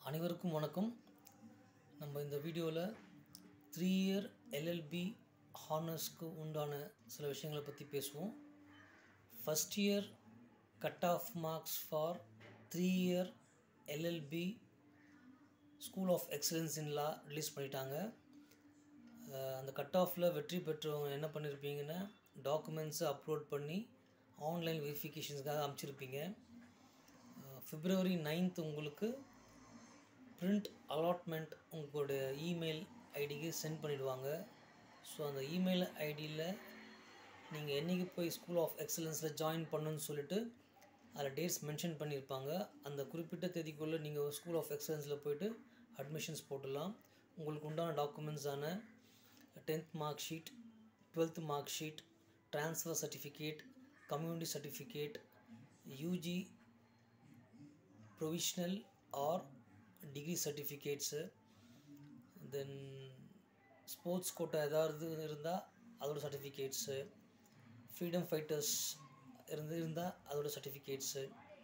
அனைவருக்கும் வணக்கம் நம்ம இந்த வீடியோவில் த்ரீ இயர் எல்எல்பி ஹானர்ஸ்க்கு உண்டான சில விஷயங்களை பற்றி பேசுவோம் first year cut off marks for three year LLB school of excellence in law release பண்ணிட்டாங்க அஹ் அந்த கட் ஆஃபில் வெற்றி பெற்றவங்க என்ன பண்ணியிருப்பீங்கன்னா டாக்குமெண்ட்ஸை அப்லோட் பண்ணி ஆன்லைன் வெரிஃபிகேஷன்ஸ்க்காக அமைச்சிருப்பீங்க பிப்ரவரி நைன்த் உங்களுக்கு பிரிண்ட் அலாட்மெண்ட் உங்களுடைய இமெயில் ஐடிக்கு சென்ட் பண்ணிடுவாங்க ஸோ அந்த இமெயில் ஐடியில் நீங்கள் என்றைக்கு போய் ஸ்கூல் ஆஃப் எக்ஸலன்ஸில் ஜாயின் பண்ணணும்னு சொல்லிட்டு அதில் டேட்ஸ் மென்ஷன் பண்ணியிருப்பாங்க அந்த குறிப்பிட்ட தேதிக்குள்ளே நீங்கள் ஸ்கூல் ஆஃப் எக்ஸலன்ஸில் போயிட்டு அட்மிஷன்ஸ் போட்டுடலாம் உங்களுக்கு உண்டான டாக்குமெண்ட்ஸான tenth mark sheet twelfth mark sheet transfer certificate community certificate UG provisional or degree certificates then sports quota ஏதாவது இருந்தால் அதோட சர்டிஃபிகேட்ஸு ஃப்ரீடம் ஃபைட்டர்ஸ் இருந்து இருந்தால் அதோட சர்டிஃபிகேட்ஸு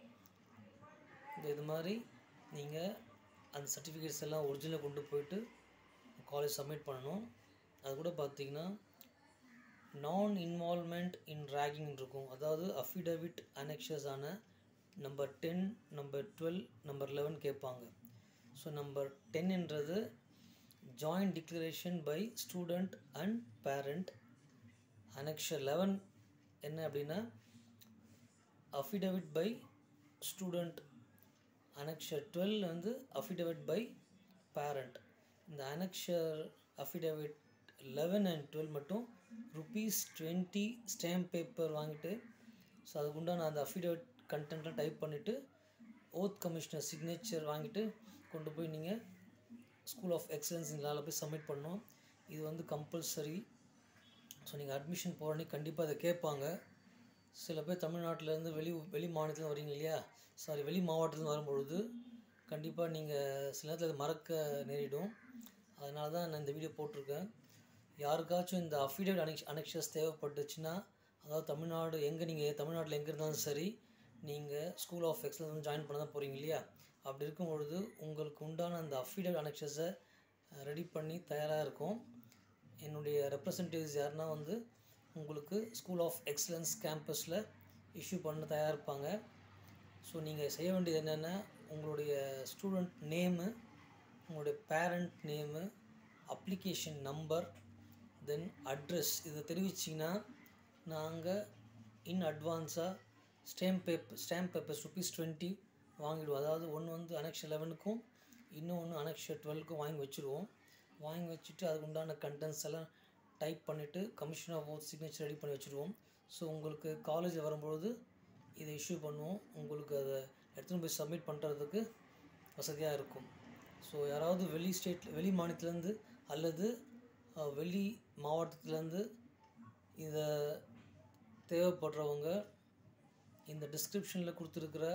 இது மாதிரி நீங்கள் அந்த சர்டிஃபிகேட்ஸ் எல்லாம் ஒரிஜினல் கொண்டு போயிட்டு காலேஜ் சப்மிட் பண்ணணும் அது கூட பார்த்தீங்கன்னா நான் இன்வால்மெண்ட் இன் ரேகிங் இருக்கும் அதாவது அஃபிடவிட் அனெக்ஷஸ் ஆன number ten number twelve number eleven கேட்பாங்க ஸோ நம்பர் டென்ன்றது joint declaration by student and parent annexure eleven என்ன அப்படின்னா affidavit by student annexure twelve வந்து அஃபிடவிட் பை பேரண்ட் இந்த annexure affidavit eleven and twelve மட்டும் rupees twenty stamp paper வாங்கிட்டு so அதுக்கு உண்டான அந்த அஃபிடவிட் கண்டென்ட்லாம் டைப் பண்ணிவிட்டு ஓத் கமிஷனர் சிக்னேச்சர் வாங்கிட்டு கொண்டு போய் நீங்கள் ஸ்கூல் ஆஃப் எக்ஸலன்ஸ் இங்களால் போய் சப்மிட் பண்ணோம் இது வந்து கம்பல்சரி ஸோ நீங்கள் அட்மிஷன் போகிறனே கண்டிப்பாக அதை கேட்பாங்க சில பேர் தமிழ்நாட்டிலேருந்து வெளி வெளி மாநிலத்தில் வரீங்க இல்லையா சாரி வெளி மாவட்டத்துலேருந்து வரும்பொழுது கண்டிப்பாக நீங்கள் சில நேரத்தில் அதை மறக்க நேரிடும் அதனால தான் நான் இந்த வீடியோ போட்டிருக்கேன் யாருக்காச்சும் இந்த அஃபிடேவிட் அனெக்ஷ் அனெக்ஷஸ் தேவைப்பட்டுச்சுன்னா அதாவது தமிழ்நாடு எங்கே நீங்கள் தமிழ்நாட்டில் எங்கே இருந்தாலும் சரி நீங்கள் ஸ்கூல் ஆஃப் எக்ஸலன்ஸ் ஜாயின் பண்ண தான் போகிறீங்க இல்லையா அப்படி இருக்கும் பொழுது உங்களுக்கு உண்டான அந்த அஃபிடேவிட் அனெக்ஷஸை ரெடி பண்ணி தயாராக இருக்கும் என்னுடைய ரெப்ரசன்டேட்டிவ்ஸ் யாருன்னா வந்து உங்களுக்கு ஸ்கூல் ஆஃப் எக்ஸலன்ஸ் கேம்பஸில் இஷ்யூ பண்ண தயாராக இருப்பாங்க ஸோ நீங்கள் செய்ய வேண்டியது என்னென்னா உங்களுடைய ஸ்டூடெண்ட் நேமு உங்களுடைய parent name application number then address இதை தெரிவிச்சிங்கன்னா நாங்கள் இன் அட்வான்ஸாக stamp paper stamp papers rupees twenty வாங்கிடுவோம் அதாவது ஒன்று வந்து அனெக்ஷர் லெவனுக்கும் இன்னொன்று அனெக்ஷர் டுவெல்க்கும் வாங்கி வச்சுருவோம் வாங்கி வச்சுட்டு அதுக்கு உண்டான கண்டென்ட்ஸ் எல்லாம் டைப் பண்ணிவிட்டு commission of oath signature ready பண்ணி வச்சுருவோம் ஸோ உங்களுக்கு காலேஜில் வரும்பொழுது இதை இஷ்யூ பண்ணுவோம் உங்களுக்கு அதை எடுத்துன்னு போய் சப்மிட் பண்ணுறதுக்கு வசதியாக இருக்கும் ஸோ யாராவது வெளி ஸ்டேட் வெளி மாநிலத்துலேருந்து அல்லது அஹ், வெளி மாவட்டத்துலேருந்து இதை தேவைப்படுறவங்க இந்த டிஸ்கிரிப்ஷனில் கொடுத்துருக்குற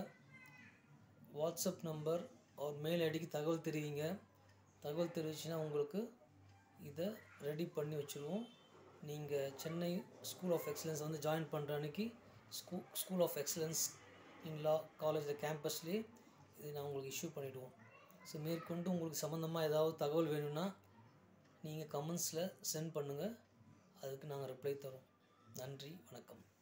வாட்ஸ்அப் நம்பர் ஒரு மெயில் ஐடிக்கு தகவல் தெரிவிங்க தகவல் தெரிவிச்சுன்னா உங்களுக்கு இதை ரெடி பண்ணி வச்சுருவோம் நீங்கள் சென்னை ஸ்கூல் ஆஃப் எக்ஸலன்ஸ் வந்து ஜாயின் பண்ணுற அன்னைக்கு ஸ்கூ school of excellence in law காலேஜில் கேம்பஸ்லேயே இது நான் உங்களுக்கு இஷ்யூ பண்ணிவிடுவோம் ஸோ மேற்கொண்டு உங்களுக்கு சம்மந்தமாக ஏதாவது தகவல் வேணும்னா நீங்கள் கமெண்ட்ஸில் சென்ட் பண்ணுங்கள் அதுக்கு நாங்கள் ரிப்ளை தரோம் நன்றி வணக்கம்